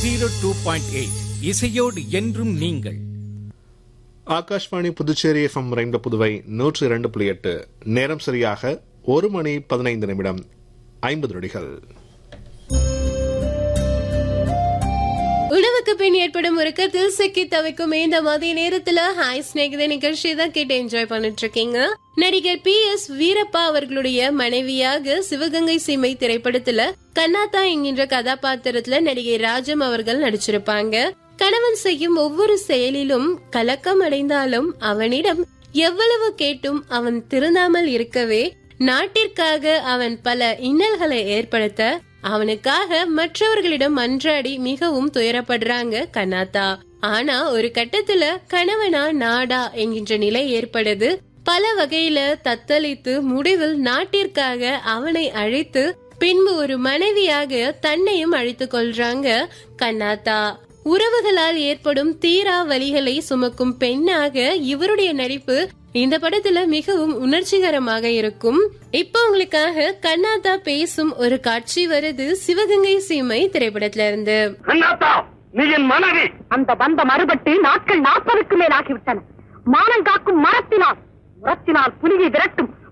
zero two point eight இசையோடு என்றும் நீங்கள் ஆகாஷ்வாணி புதுச்சேரி எஃப்எம் ரெண்டு புதுவை நூற்று இரண்டு புள்ளி எட்டு நேரம் சரியாக ஒரு மணி பதினைந்து நிமிடம் ஐம்பது நொடிகள் உணவுக்கு பின் ஏற்படும் உறக்கத்தில் சிக்கி தவிக்கும் இந்த மதிய நேரத்துல ஹாய் ஸ்நேகித நிகழ்ச்சி தான் கேட்டு என்ஜாய் பண்ணிட்டு இருக்கீங்க நடிகர் பி எஸ் வீரப்பா அவர்களுடைய மனைவியாக சிவகங்கை சீமை திரைப்படத்துல கண்ணாத்தா என்கின்ற கதாபாத்திரத்துல நடிகை ராஜம் அவர்கள் நடிச்சிருப்பாங்க கணவன் செய்யும் ஒவ்வொரு செயலிலும் கலக்கம் அடைந்தாலும் அவனிடம் எவ்வளவு கேட்டும் அவன் திருந்தாமல் இருக்கவே நாட்டிற்காக அவன் பல இன்னல்களை ஏற்படுத்த அவனுக்காக மற்றவர்களிடம் மன்றாடி மிகவும் துயரப்படுறாங்க கண்ணாத்தா ஆனா ஒரு கட்டத்துல கணவனா நாடா என்கின்ற நிலை ஏற்படுது பல வகையில தத்தளித்து முடிவில் நாட்டிற்காக அவனை அழைத்து பின்பு ஒரு மனைவியாக தன்னையும் அழைத்துக் கொள்றாங்க கண்ணாத்தா உறவுகளால் ஏற்படும் தீரா வலிகளை சுமக்கும் பெண்ணாக இவருடைய நடிப்பு இந்த படத்துல மிகவும் உணர்ச்சிகரமாக இருக்கும் இப்ப உங்களுக்காக கண்ணாத்தா பேசும் ஒரு காட்சி வருது சிவகங்கை சீமை திரைப்படத்துல இருந்து அண்ணாத்தா நீ என் மனைவி அந்த பந்தம் அறுபட்டு நாட்கள் நாற்பதுக்கு மேல் ஆகிவிட்டன மானம் காக்கும் மரத்தினால் முரத்தினால் புலியை விரட்டும்